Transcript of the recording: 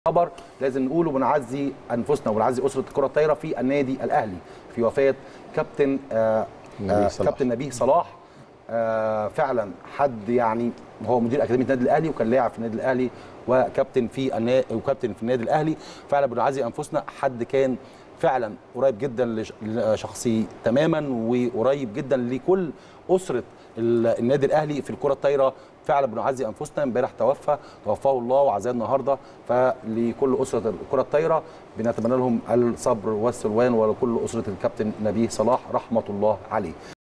خبر لازم نقوله بنعزي انفسنا وبنعزي اسره الكره الطايره في النادي الاهلي في وفاه كابتن آه نبيه آه صلاح. كابتن نبيه صلاح آه فعلا حد يعني هو مدير اكاديميه النادي الاهلي وكان لاعب في النادي الاهلي وكابتن في النا... وكابتن في النادي الاهلي فعلا بنعزي انفسنا حد كان فعلا قريب جدا لش- لشخصي تماما وقريب جدا لكل اسره ال- النادي الاهلي في الكره الطايره فعلا بنعزي انفسنا امبارح توفى توفاه الله وعزاه النهارده فلكل اسره الكره الطايره بنتمنى لهم الصبر والسلوان ولكل اسره الكابتن نبيه صلاح رحمه الله عليه